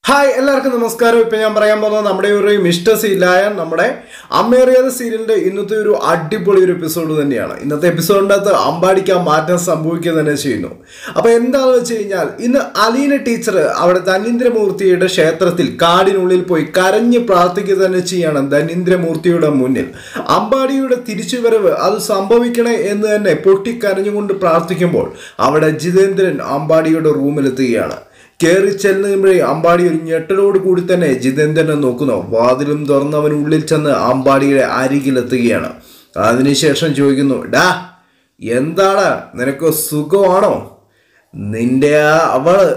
hi എല്ലാവർക്കും നമസ്കാരം ഇപ്പൊ ഞാൻ പറയാൻ പോകുന്നത് നമ്മുടെ ഒരു മിസ്റ്റർ സീലായ നമ്മുടെ അമ്മേറിയാതെ സീരിയലിന്റെ ഇന്നത്തെ ഒരു അടിപൊളി ഒരു എപ്പിസോഡ് തന്നെയാണ് ഇന്നത്തെ എപ്പിസോഡിൻ്റെ അകത്ത് അമ്പാടിക്ക് ആ മാറ്റം സംഭവിക്കുക തന്നെ ചെയ്യുന്നു അപ്പൊ എന്താണെന്ന് വെച്ച് കഴിഞ്ഞാൽ ഇന്ന് അലീന ടീച്ചർ അവിടെ ധനീന്ദ്രമൂർത്തിയുടെ ക്ഷേത്രത്തിൽ കാടിനുള്ളിൽ പോയി കരഞ്ഞ് പ്രാർത്ഥിക്കുക തന്നെ ചെയ്യാണ് ധനീന്ദ്രമൂർത്തിയുടെ മുന്നിൽ അമ്പാടിയുടെ തിരിച്ചുവരവ് അത് സംഭവിക്കണേ എന്ന് തന്നെ പൊട്ടിക്കരഞ്ഞുകൊണ്ട് പ്രാർത്ഥിക്കുമ്പോൾ അവിടെ ജിതേന്ദ്രൻ അമ്പാടിയുടെ റൂമിലെത്തുകയാണ് കയറി ചെല്ലുമ്പോഴേ അമ്പാടി ഒരു ഞെട്ടലോട് കൂടി തന്നെ ജിതേന്ദ്രനെ നോക്കുന്നു വാതിലും തുറന്ന് അവൻ ഉള്ളിൽ ചെന്ന് അമ്പാടിയുടെ അരികിലെത്തുകയാണ് അതിനുശേഷം ചോദിക്കുന്നു ഡാ എന്താണ് നിനക്ക് സുഖമാണോ നിന്റെ ആ അവള്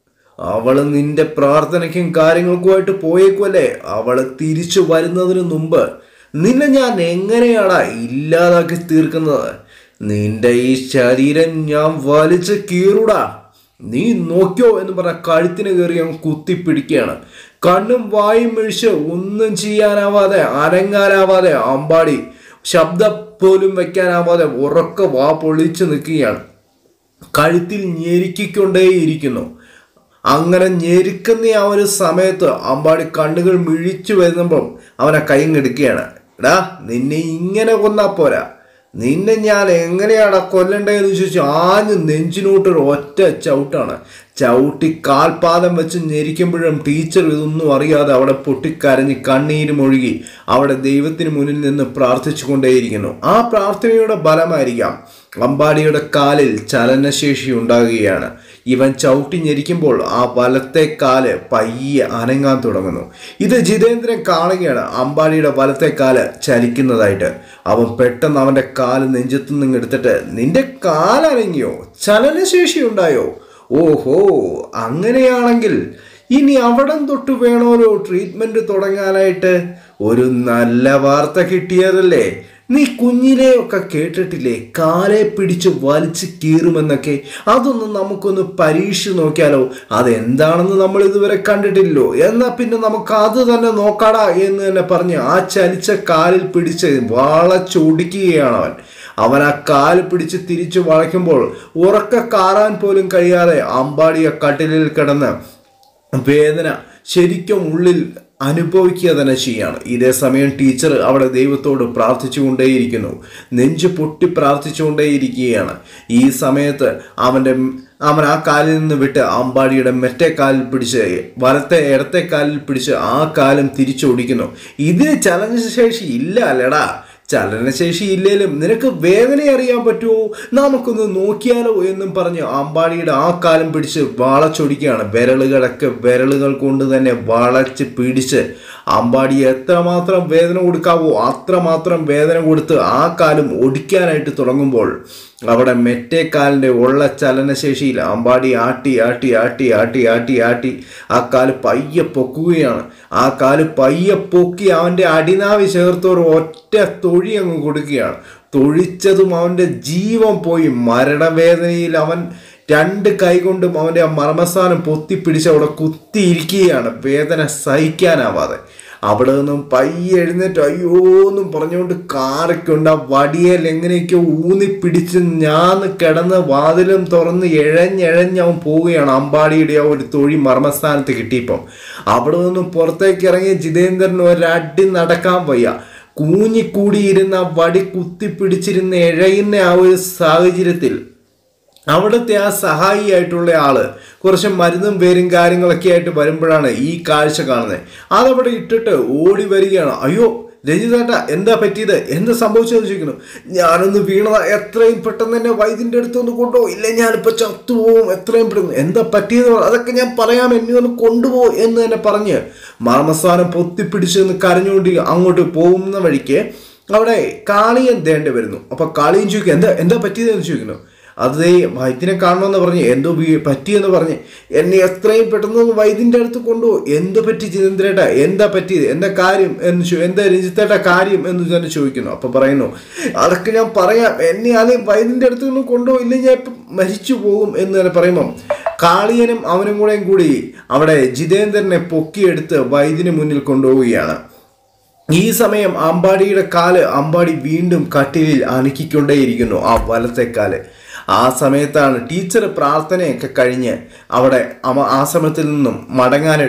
അവള് നിന്റെ പ്രാർത്ഥനയ്ക്കും കാര്യങ്ങൾക്കുമായിട്ട് പോയേക്കുമല്ലേ അവള് തിരിച്ചു വരുന്നതിന് മുമ്പ് നിന്നെ ഞാൻ എങ്ങനെയാടാ ഇല്ലാതാക്കി തീർക്കുന്നത് നിന്റെ ഈ ശരീരം ഞാൻ വലിച്ച് കീറുടാ നീ നോക്കിയോ എന്ന് പറഞ്ഞ കഴുത്തിന് കയറി അവൻ കുത്തിപ്പിടിക്കുകയാണ് കണ്ണും വായും മിഴിച്ച് ഒന്നും ചെയ്യാനാവാതെ അനങ്ങാനാവാതെ അമ്പാടി ശബ്ദം പോലും വെക്കാനാവാതെ ഉറക്ക വാ പൊളിച്ച് നിൽക്കുകയാണ് കഴുത്തിൽ ഞെരുക്കിക്കൊണ്ടേയിരിക്കുന്നു അങ്ങനെ ഞെരുക്കുന്ന ആ ഒരു സമയത്ത് അമ്പാടി കണ്ണുകൾ മിഴിച്ചു വരുമ്പം അവനെ കൈങ്ങെടുക്കുകയാണ് എടാ നിന്നെ ഇങ്ങനെ കൊന്നാ പോരാ നിന്നെ ഞാൻ എങ്ങനെയാടാ കൊല്ലണ്ടേന്ന് ചോദിച്ചു ആഞ്ഞ് നെഞ്ചിനോട്ടൊരു ഒറ്റ ചവിട്ടാണ് ചവിട്ടി കാൽപാദം വെച്ച് ഞെരിക്കുമ്പോഴും ടീച്ചർ ഇതൊന്നും അറിയാതെ അവിടെ പൊട്ടിക്കരഞ്ഞ് കണ്ണീരും ഒഴുകി അവിടെ ദൈവത്തിന് മുന്നിൽ നിന്ന് പ്രാർത്ഥിച്ചു കൊണ്ടേയിരിക്കുന്നു ആ പ്രാർത്ഥനയുടെ ബലമായിരിക്കാം അമ്പാടിയുടെ കാലിൽ ചലനശേഷി ഉണ്ടാകുകയാണ് ഇവൻ ചവിട്ടി ഞെരിക്കുമ്പോൾ ആ വലത്തെ കാല് പയ്യെ അനങ്ങാൻ തുടങ്ങുന്നു ഇത് ജിതേന്ദ്രൻ കാണുകയാണ് അമ്പാടിയുടെ വലത്തെ കാല് ചലിക്കുന്നതായിട്ട് അവൻ പെട്ടെന്ന് അവൻ്റെ കാല് നെഞ്ചത്തു നിന്ന് എടുത്തിട്ട് നിന്റെ കാലനങ്ങിയോ ചലനശേഷി ഉണ്ടായോ ഓഹോ അങ്ങനെയാണെങ്കിൽ ഇനി അവിടം തൊട്ട് വേണമല്ലോ ട്രീറ്റ്മെന്റ് തുടങ്ങാനായിട്ട് ഒരു നല്ല വാർത്ത കിട്ടിയതല്ലേ നീ കുഞ്ഞിനെയൊക്കെ കേട്ടിട്ടില്ലേ കാലെ പിടിച്ച് വലിച്ച് കീറുമെന്നൊക്കെ അതൊന്ന് നമുക്കൊന്ന് പരീക്ഷിച്ച് നോക്കിയാലോ അതെന്താണെന്ന് നമ്മൾ ഇതുവരെ കണ്ടിട്ടില്ലല്ലോ എന്നാ പിന്നെ നമുക്ക് അത് തന്നെ നോക്കാടാ എന്ന് തന്നെ പറഞ്ഞ് ആ ചലിച്ച കാലിൽ പിടിച്ച് വളച്ചൊടിക്കുകയാണ് അവൻ അവൻ ആ കാല് പിടിച്ച് തിരിച്ചു വളയ്ക്കുമ്പോൾ ഉറക്ക കാറാൻ പോലും കഴിയാതെ അമ്പാടിയ കട്ടിലിൽ കിടന്ന് വേദന ശരിക്കും ഉള്ളിൽ അനുഭവിക്കുക തന്നെ ചെയ്യാണ് ഇതേ സമയം ടീച്ചർ അവിടെ ദൈവത്തോട് പ്രാർത്ഥിച്ചുകൊണ്ടേയിരിക്കുന്നു നെഞ്ച് പൊട്ടി പ്രാർത്ഥിച്ചുകൊണ്ടേയിരിക്കുകയാണ് ഈ സമയത്ത് അവൻ്റെ അവൻ ആ കാലിൽ നിന്ന് വിട്ട് അമ്പാടിയുടെ മറ്റേ കാലിൽ പിടിച്ച് വലത്തെ ഇടത്തെ കാലിൽ പിടിച്ച് ആ കാലം തിരിച്ചോടിക്കുന്നു ഇതിന് ചലനശേഷി ഇല്ല അല്ലടാ ചലനശേഷി ഇല്ലേലും നിനക്ക് വേദന അറിയാൻ പറ്റുമോ നമുക്കൊന്ന് നോക്കിയാലോ എന്നും പറഞ്ഞ് അമ്പാടിയുടെ ആ കാലം പിടിച്ച് വളച്ചൊടിക്കുകയാണ് വിരലുകളൊക്കെ വിരലുകൾ കൊണ്ട് തന്നെ വളച്ച് പിടിച്ച് അമ്പാടി എത്രമാത്രം വേദന കൊടുക്കാവോ അത്രമാത്രം വേദന കൊടുത്ത് ആ കാലം ഒടിക്കാനായിട്ട് തുടങ്ങുമ്പോൾ അവിടെ മെറ്റേ കാലിൻ്റെ ഉള്ള ചലനശേഷിയിൽ അമ്പാടി ആട്ടി ആട്ടി ആട്ടി ആട്ടി ആട്ടി ആട്ടി ആ കാല് പയ്യെ പൊക്കുകയാണ് ആ കാല് പയ്യെ പൊക്കി അവൻ്റെ അടിനാവി ചേർത്തൊരു ഒറ്റ തൊഴി അങ്ങ് കൊടുക്കുകയാണ് തൊഴിച്ചതും അവൻ്റെ ജീവൻ പോയി മരണവേദനയിൽ അവൻ രണ്ട് കൈകൊണ്ടും അവൻ്റെ ആ മർമ്മസ്ഥാനം പൊത്തിപ്പിടിച്ച് അവിടെ കുത്തിയിരിക്കുകയാണ് വേദന സഹിക്കാനാവാതെ അവിടെ നിന്നും പയ്യെ എഴുന്നേറ്റ് അയ്യോ എന്നും പറഞ്ഞുകൊണ്ട് കാറൊക്കെയുണ്ട് ആ വടിയേൽ എങ്ങനെയൊക്കെയോ ഊന്നി പിടിച്ച് ഞാന്ന് കിടന്ന് വാതിലും തുറന്ന് എഴഞ്ഞെഴഞ്ഞ് അവൻ പോവുകയാണ് അമ്പാടിയുടെ ആ ഒരു തൊഴി മർമ്മസ്ഥാനത്ത് കിട്ടിയപ്പം അവിടെ നിന്നും പുറത്തേക്ക് ഇറങ്ങിയ ജിതേന്ദ്രൻ ഒരടി നടക്കാൻ വയ്യ കൂഞ്ഞിക്കൂടിയിരുന്ന വടി കുത്തിപ്പിടിച്ചിരുന്ന എഴയുന്ന ആ ഒരു സാഹചര്യത്തിൽ അവിടുത്തെ ആ സഹായിയായിട്ടുള്ള ആള് കുറച്ച് മരുന്നും പേരും കാര്യങ്ങളൊക്കെ ആയിട്ട് വരുമ്പോഴാണ് ഈ കാഴ്ച കാണുന്നത് അതവിടെ ഇട്ടിട്ട് ഓടി വരികയാണ് അയ്യോ രഞ്ജിതേട്ട എന്താ പറ്റിയത് എന്താ സംഭവിച്ചതെന്ന് ചോദിക്കുന്നു ഞാനൊന്ന് വീണതാ എത്രയും പെട്ടെന്ന് തന്നെ വൈദ്യൻ്റെ അടുത്തൊന്ന് കൊണ്ടുപോകും ഇല്ല ഞാനിപ്പോൾ ചത്തുപോകും എത്രയും പെട്ടെന്ന് എന്താ പറ്റിയത് അതൊക്കെ ഞാൻ പറയാം എന്നെ ഒന്ന് കൊണ്ടുപോകും എന്ന് തന്നെ പറഞ്ഞ് മാമസ്ഥാനം പൊത്തിപ്പിടിച്ച് നിന്ന് കരഞ്ഞുകൊണ്ട് അങ്ങോട്ട് പോകുന്ന വഴിക്ക് അവിടെ കാളിയൻ ദേണ്ടി വരുന്നു അപ്പൊ കാളിയൻ ചോദിക്കും എന്താ എന്താ പറ്റിയതെന്ന് ചോദിക്കുന്നു അത് വൈദ്യനെ കാണണമെന്ന് പറഞ്ഞ് എന്തോ പറ്റിയെന്ന് പറഞ്ഞ് എന്നെ എത്രയും പെട്ടെന്ന് വൈദ്യൻ്റെ അടുത്ത് കൊണ്ടുപോകും എന്ത് പറ്റി ജിതേന്ദ്രേട്ട എന്താ പറ്റിയത് എന്താ കാര്യം എന്ന് ചോ എന്താ രഞ്ജിത്തേട്ട കാര്യം എന്ന് തന്നെ ചോദിക്കുന്നു അപ്പൊ പറയുന്നു അതൊക്കെ ഞാൻ പറയാം എന്നെ ആദ്യം വൈദ്യൻ്റെ അടുത്ത് നിന്ന് കൊണ്ടുപോയില്ല ഞാൻ ഇപ്പം മരിച്ചു പോകും എന്ന് തന്നെ പറയുമ്പം കാളിയനും അവനും കൂടെയും കൂടി അവിടെ ജിതേന്ദ്രനെ പൊക്കിയെടുത്ത് വൈദ്യന് മുന്നിൽ കൊണ്ടുപോവുകയാണ് ഈ സമയം അമ്പാടിയുടെ കാല് അമ്പാടി വീണ്ടും കട്ടിലിൽ അണുക്കിക്കൊണ്ടേയിരിക്കുന്നു ആ വലത്തെ കാല് ആ സമയത്താണ് ടീച്ചർ പ്രാർത്ഥനയൊക്കെ കഴിഞ്ഞ് അവിടെ അവ ആ സമയത്തിൽ നിന്നും മടങ്ങാനായിട്ടുള്ള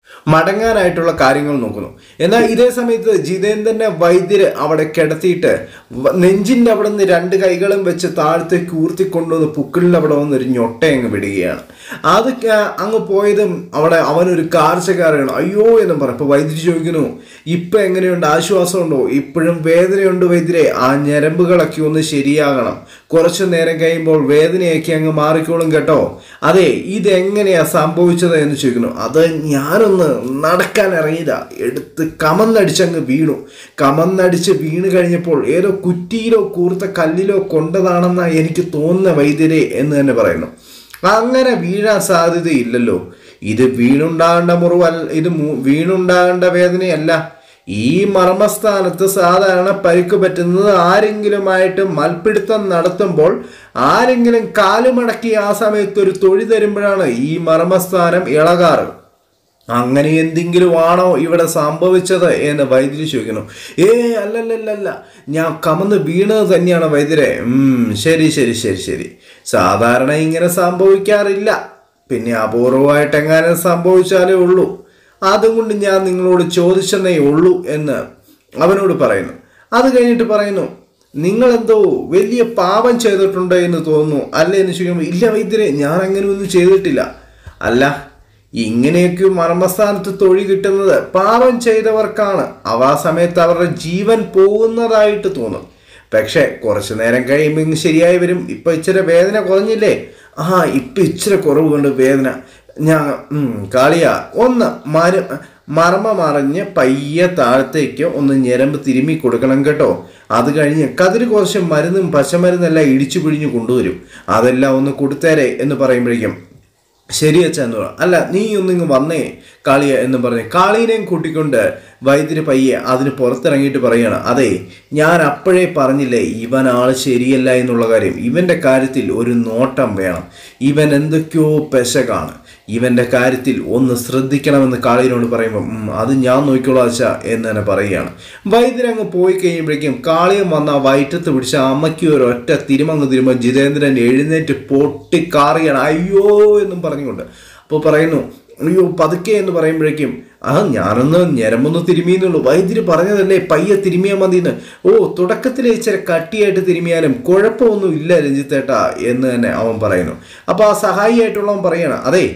മടങ്ങാനായിട്ടുള്ള കാര്യങ്ങൾ നോക്കുന്നു എന്നാൽ ഇതേ സമയത്ത് ജിതേന്ദ്രനെ വൈദ്യര് അവിടെ കിടത്തിയിട്ട് വ- നെഞ്ചിന്റെ അവിടെ നിന്ന് രണ്ട് കൈകളും വെച്ച് താഴത്തേക്ക് ഊർത്തിക്കൊണ്ടുവന്ന് പുക്കിളിൽ അവിടെ വന്ന് ഒരു ഞൊട്ട അങ്ങ് വിടുകയാണ് അത് ക- അങ്ങ് പോയതും അവിടെ അവനൊരു കാർച്ചക്കാരാണ് അയ്യോ എന്നും പറഞ്ഞു അപ്പൊ വൈദ്യുതി ചോദിക്കുന്നു ഇപ്പൊ എങ്ങനെയുണ്ട് ആശ്വാസമുണ്ടോ ഇപ്പോഴും വേദനയുണ്ട് വൈദ്യരെ ആ ഞരമ്പുകളൊക്കെ ഒന്ന് ശരിയാകണം കുറച്ചു നേരം കഴിയുമ്പോൾ വേദനയൊക്കെ അങ്ങ് മാറിക്കോളും കേട്ടോ അതെ ഇതെങ്ങനെയാ സംഭവിച്ചത് എന്ന് ചോദിക്കുന്നു അത് ഞാനൊന്ന് നടക്കാൻ ഇറങ്ങിയതാ എടുത്ത് കമന്നടിച്ചങ്ങ് വീണു കമന്നടിച്ച് വീണ് കഴിഞ്ഞപ്പോൾ ഏതോ കുറ്റിയിലോ കൂർത്ത കല്ലിലോ കൊണ്ടതാണെന്നാ എനിക്ക് തോന്നുന്ന വൈദ്യരെ എന്ന് തന്നെ പറയുന്നു അങ്ങനെ വീഴാൻ സാധ്യതയില്ലല്ലോ ഇത് വീണുണ്ടാകേണ്ട മുറിവല്ല ഇത് മു- വീണുണ്ടാകേണ്ട വേദനയല്ല ഈ മർമ്മസ്ഥാനത്ത് സാധാരണ പരിക്ക് പറ്റുന്നത് ആരെങ്കിലുമായിട്ട് മൽപ്പിടുത്തം നടത്തുമ്പോൾ ആരെങ്കിലും കാലുമടക്കി ആ സമയത്ത് ഒരു തൊഴി തരുമ്പോഴാണ് ഈ മർമ്മസ്ഥാനം ഇളകാറ് അങ്ങനെ എന്തെങ്കിലും ആണോ ഇവിടെ സംഭവിച്ചത് എന്ന് വൈദ്യുതി ചോദിക്കുന്നു ഏ അല്ലല്ലല്ല ഞാൻ കമന്ന് വീണത് തന്നെയാണ് വൈദ്യരെ ഉം ശരി ശരി ശരി ശരി സാധാരണ ഇങ്ങനെ സംഭവിക്കാറില്ല പിന്നെ അപൂർവമായിട്ട് എങ്ങാനും സംഭവിച്ചാലേ ഉള്ളൂ അതുകൊണ്ട് ഞാൻ നിങ്ങളോട് ചോദിച്ചെന്നേ ഉള്ളൂ എന്ന് അവനോട് പറയുന്നു അത് കഴിഞ്ഞിട്ട് പറയുന്നു നിങ്ങൾ എന്തോ വലിയ പാപം ചെയ്തിട്ടുണ്ട് എന്ന് തോന്നുന്നു അല്ലേ എന്ന് ചോദിക്കുമ്പോൾ ഇല്ല വൈദ്യരെ ഞാൻ അങ്ങനെ ഒന്നും ചെയ്തിട്ടില്ല അല്ല ഇങ്ങനെയൊക്കെ മർമ്മസ്ഥാനത്ത് തൊഴി കിട്ടുന്നത് പാപം ചെയ്തവർക്കാണ് അവ ആ സമയത്ത് അവരുടെ ജീവൻ പോകുന്നതായിട്ട് തോന്നും പക്ഷേ കുറച്ചു നേരം കഴിയുമ്പോൾ ഇങ്ങ് ശരിയായി വരും ഇപ്പൊ ഇച്ചിരി വേദന കുറഞ്ഞില്ലേ ആ ഇപ്പൊ ഇച്ചിരി കുറവ് കൊണ്ട് വേദന ഞാൻ ഉം, കാളിയ ഒന്ന് മര മർമ്മ മറിഞ്ഞ് പയ്യെ താഴത്തേക്ക് ഒന്ന് ഞരമ്പ് തിരുമ്മി കൊടുക്കണം കേട്ടോ അത് കഴിഞ്ഞ് കതിര് കുറച്ച് മരുന്നും പച്ചമരുന്നെല്ലാം ഇടിച്ചു പിഴിഞ്ഞ് കൊണ്ടുവരും അതെല്ലാം ഒന്ന് കൊടുത്തേരെ എന്ന് പറയുമ്പോഴേക്കും ശരി അച്ഛ എന്ന് പറ അല്ല നീ ഒന്നിങ്ങ് വന്നേ കാളിയ എന്ന് പറഞ്ഞ് കാളീനെയും കൂട്ടിക്കൊണ്ട് വൈദ്യുതി പയ്യെ അതിന് പുറത്തിറങ്ങിയിട്ട് പറയാണ് അതെ ഞാൻ അപ്പോഴേ പറഞ്ഞില്ലേ ഇവൻ ആള് ശരിയല്ല എന്നുള്ള കാര്യം ഇവന്റെ കാര്യത്തിൽ ഒരു നോട്ടം വേണം ഇവൻ എന്തൊക്കെയോ പെശകാണ് ഇവന്റെ കാര്യത്തിൽ ഒന്ന് ശ്രദ്ധിക്കണമെന്ന് കാളിയനോട് പറയുമ്പോൾ "ഉം, അത് ഞാൻ നോക്കിക്കോളാം അച്ഛ എന്ന് തന്നെ പറയുകയാണ് വൈദ്യൻ അങ്ങ് പോയി കഴിയുമ്പോഴേക്കും കാളിയം വന്ന ആ വയറ്റത്ത് പിടിച്ച അമ്മയ്ക്ക് ഒരു ഒറ്റ തിരുമങ്ങ് തിരുമ്പോൾ ജിതേന്ദ്രൻ എഴുന്നേറ്റ് പൊട്ടിക്കാറിയാണ് അയ്യോ എന്നും പറഞ്ഞുകൊണ്ട് അപ്പോൾ പറയുന്നു അയ്യോ പതുക്കെ എന്ന് പറയുമ്പോഴേക്കും ആ ഞാനൊന്ന് ഞരമ്പൊന്ന് തിരുമിയെന്നുള്ളൂ വൈദ്യുതി പറഞ്ഞതല്ലേ പയ്യെ തിരുമിയാൽ മതിയെന്ന് ഓ തുടക്കത്തിൽ ഇച്ചിരി കട്ടിയായിട്ട് തിരുമിയാലും കുഴപ്പമൊന്നും ഇല്ല രഞ്ജിത്തേട്ടാ എന്ന് തന്നെ അവൻ പറയുന്നു അപ്പോൾ ആ സഹായിയായിട്ടുള്ളവൻ പറയണം അതെ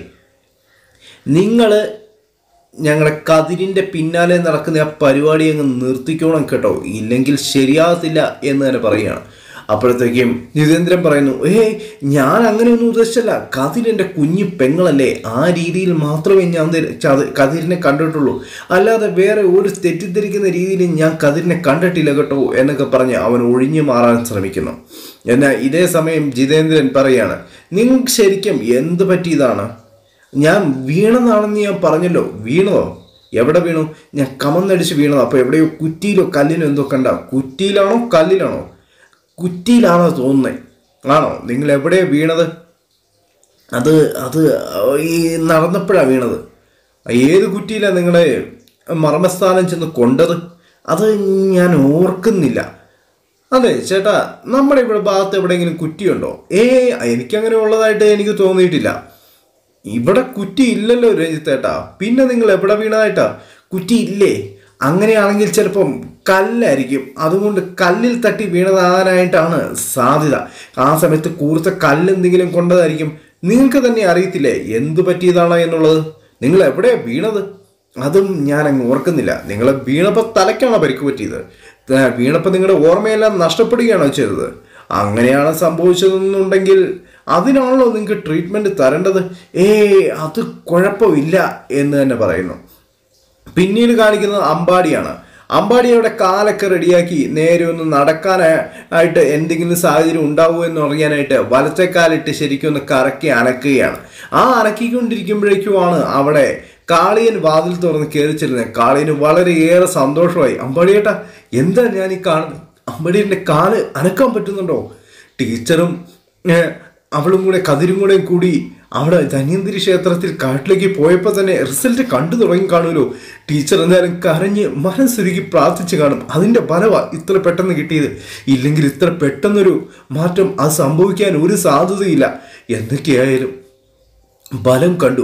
നിങ്ങൾ ഞങ്ങളുടെ കതിരിൻ്റെ പിന്നാലെ നടക്കുന്ന ആ പരിപാടി അങ്ങ് നിർത്തിക്കോണം കേട്ടോ ഇല്ലെങ്കിൽ ശരിയാകത്തില്ല എന്ന് തന്നെ പറയുകയാണ് അപ്പോഴത്തേക്കും ജിതേന്ദ്രൻ പറയുന്നു ഏ ഞാൻ അങ്ങനെയൊന്നും ഉദ്ദേശിച്ചല്ല കതിർ എൻ്റെ കുഞ്ഞു പെങ്ങളല്ലേ ആ രീതിയിൽ മാത്രമേ ഞാൻ ദേ- ചത്- കതിരിനെ കണ്ടിട്ടുള്ളൂ അല്ലാതെ വേറെ ഒരു തെറ്റിദ്ധരിക്കുന്ന രീതിയിൽ ഞാൻ കതിരിനെ കണ്ടിട്ടില്ല കേട്ടോ എന്നൊക്കെ പറഞ്ഞ് അവൻ ഒഴിഞ്ഞു മാറാൻ ശ്രമിക്കുന്നു എന്നാൽ ഇതേ സമയം ജിതേന്ദ്രൻ പറയാണ് നിങ്ങൾക്ക് ശരിക്കും എന്ത് പറ്റിയതാണ് ഞാൻ വീണതാണെന്ന് ഞാൻ പറഞ്ഞല്ലോ വീണതോ എവിടെ വീണു ഞാൻ കമന്നടിച്ച് വീണതോ അപ്പോൾ എവിടെയോ കുറ്റിയിലോ കല്ലിലോ എന്തോ കണ്ട കുറ്റിയിലാണോ കല്ലിലാണോ കുറ്റിയിലാണോ തോന്നുന്നത് ആണോ നിങ്ങൾ എവിടെയാ വീണത് അത് അത് ഈ നടന്നപ്പോഴാണ് വീണത് ഏത് കുറ്റിയിലാണ് നിങ്ങളെ മർമ്മസ്ഥാനം ചെന്ന് കൊണ്ടത് അത് ഞാൻ ഓർക്കുന്നില്ല അതെ ചേട്ടാ നമ്മുടെ ഇവിടെ ഭാഗത്ത് എവിടെയെങ്കിലും കുറ്റിയുണ്ടോ ഏ എനിക്കങ്ങനെ ഉള്ളതായിട്ട് എനിക്ക് തോന്നിയിട്ടില്ല ഇവിടെ കുറ്റി ഇല്ലല്ലോ രഞ്ജിത്തേട്ടാ പിന്നെ നിങ്ങൾ എവിടെ വീണതായിട്ടാ കുറ്റി ഇല്ലേ അങ്ങനെയാണെങ്കിൽ ചിലപ്പം കല്ലായിരിക്കും അതുകൊണ്ട് കല്ലിൽ തട്ടി വീണതാകാനായിട്ടാണ് സാധ്യത ആ സമയത്ത് കൂർത്ത കല്ലെന്തെങ്കിലും കൊണ്ടതായിരിക്കും നിങ്ങൾക്ക് തന്നെ അറിയത്തില്ലേ എന്ത് പറ്റിയതാണോ എന്നുള്ളത് നിങ്ങൾ എവിടെയാ വീണത് അതും ഞാൻ അങ്ങ് ഓർക്കുന്നില്ല നിങ്ങൾ വീണപ്പോൾ തലയ്ക്കാണോ പരിക്ക് പറ്റിയത് ത- വീണപ്പോൾ നിങ്ങളുടെ ഓർമ്മയെല്ലാം നഷ്ടപ്പെടുകയാണോ ചെയ്തത് അങ്ങനെയാണ് സംഭവിച്ചതെന്നുണ്ടെങ്കിൽ അതിനാണല്ലോ നിങ്ങൾക്ക് ട്രീറ്റ്മെൻറ്റ് തരേണ്ടത് ഏ അത് കുഴപ്പമില്ല എന്ന് തന്നെ പറയുന്നു പിന്നീട് കാണിക്കുന്നത് അമ്പാടിയാണ് അമ്പാടി അവിടെ കാലൊക്കെ റെഡിയാക്കി നേരെ ഒന്ന് നടക്കാനായിട്ട് എന്തെങ്കിലും സാഹചര്യം ഉണ്ടാവുമോ എന്ന് അറിയാനായിട്ട് വലത്തെ കാലിട്ട് ശരിക്കും ഒന്ന് കറക്കി അനക്കുകയാണ് ആ അനക്കിക്കൊണ്ടിരിക്കുമ്പോഴേക്കുമാണ് അവിടെ കാളിയൻ വാതിൽ തുറന്ന് കയറിച്ചിരുന്നത് കാളിയന് വളരെയേറെ സന്തോഷമായി അമ്പാടിയേട്ടാ എന്താ ഞാൻ ഈ കാണുന്നത് അമ്പാടിയുടെ കാല് അനക്കാൻ പറ്റുന്നുണ്ടോ ടീച്ചറും ഏഹ്, അവളും കൂടെ കതിരും കൂടെ കൂടി അവിടെ ധന്യന്തിരി ക്ഷേത്രത്തിൽ കാട്ടിലേക്ക് പോയപ്പോൾ തന്നെ റിസൾട്ട് കണ്ടു തുടങ്ങി കാണുമല്ലോ ടീച്ചർ എന്തായാലും കരഞ്ഞ് മനസ്സുരുകി പ്രാർത്ഥിച്ച് കാണും അതിൻ്റെ ഫലവാ ഇത്ര പെട്ടെന്ന് കിട്ടിയത് ഇല്ലെങ്കിൽ ഇത്ര പെട്ടെന്നൊരു മാറ്റം അത് സംഭവിക്കാൻ ഒരു സാധ്യതയില്ല എന്തൊക്കെയായാലും ബലം കണ്ടു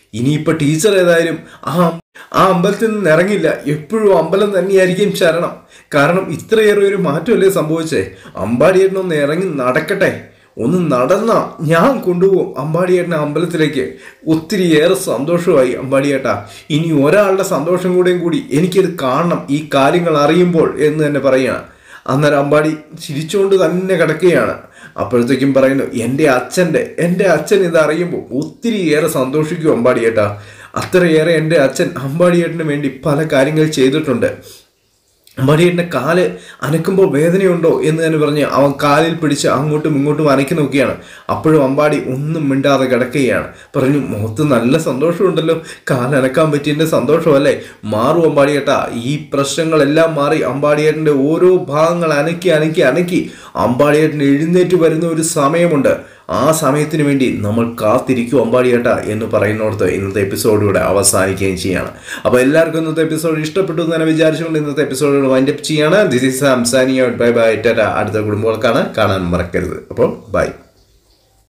ഇനിയിപ്പോൾ ടീച്ചർ ഏതായാലും ആ ആ അമ്പലത്തിൽ നിന്ന് ഇറങ്ങില്ല എപ്പോഴും അമ്പലം തന്നെയായിരിക്കും ശരണം കാരണം ഇത്രയേറെ ഒരു മാറ്റമല്ലേ സംഭവിച്ചേ അമ്പാടിയേട്ടനൊന്ന് ഇറങ്ങി നടക്കട്ടെ ഒന്ന് നടന്ന ഞാൻ കൊണ്ടുപോകും അമ്പാടിയേട്ടനെ അമ്പലത്തിലേക്ക് ഒത്തിരിയേറെ സന്തോഷമായി അമ്പാടിയേട്ടാ ഇനി ഒരാളുടെ സന്തോഷം കൂടെയും കൂടി എനിക്കത് കാണണം ഈ കാര്യങ്ങൾ അറിയുമ്പോൾ എന്ന് തന്നെ പറയുകയാണ് അന്നേരം അമ്പാടി ചിരിച്ചുകൊണ്ട് തന്നെ കിടക്കുകയാണ് അപ്പോഴത്തേക്കും പറയുന്നു എൻ്റെ അച്ഛൻ്റെ എൻ്റെ അച്ഛൻ ഇത് അറിയുമ്പോൾ ഒത്തിരിയേറെ സന്തോഷിക്കും അമ്പാടിയേട്ടാ അത്രയേറെ എൻ്റെ അച്ഛൻ അമ്പാടിയേട്ടന് വേണ്ടി പല കാര്യങ്ങൾ ചെയ്തിട്ടുണ്ട് അമ്പാടിയേട്ടൻ്റെ കാല് അനക്കുമ്പോൾ വേദനയുണ്ടോ എന്ന് തന്നെ പറഞ്ഞ് അവൻ കാലിൽ പിടിച്ച് അങ്ങോട്ടും ഇങ്ങോട്ടും അനക്കി നോക്കിയാണ് അപ്പോഴും അമ്പാടി ഒന്നും മിണ്ടാതെ കിടക്കുകയാണ് പറഞ്ഞു മുഖത്ത് നല്ല സന്തോഷമുണ്ടല്ലോ കാലനക്കാൻ പറ്റിയതിൻ്റെ സന്തോഷമല്ലേ മാറും അമ്പാടിയേട്ടാ ഈ പ്രശ്നങ്ങളെല്ലാം മാറി അമ്പാടിയേട്ടൻ്റെ ഓരോ ഭാഗങ്ങൾ അനക്കി അനക്കി അനക്കി അമ്പാടിയേട്ടൻ എഴുന്നേറ്റ് വരുന്ന ഒരു സമയമുണ്ട് ആ സമയത്തിന് വേണ്ടി നമ്മൾ കാത്തിരിക്കും അമ്പാടിയേട്ട എന്ന് പറയുന്നിടത്ത് ഇന്നത്തെ എപ്പിസോഡ് ഇവിടെ അവസാനിക്കുകയും ചെയ്യാണ് അപ്പോൾ എല്ലാവർക്കും ഇന്നത്തെ എപ്പിസോഡ് ഇഷ്ടപ്പെട്ടു എന്ന് തന്നെ വിചാരിച്ചുകൊണ്ട് ഇന്നത്തെ എപ്പിസോഡ് വൈൻഡപ്പ് ചെയ്യാണ് this is Samsaniya bye bye tata അടുത്ത കുടുംബങ്ങൾക്കാണ് കാണാൻ മറക്കരുത് അപ്പോൾ ബൈ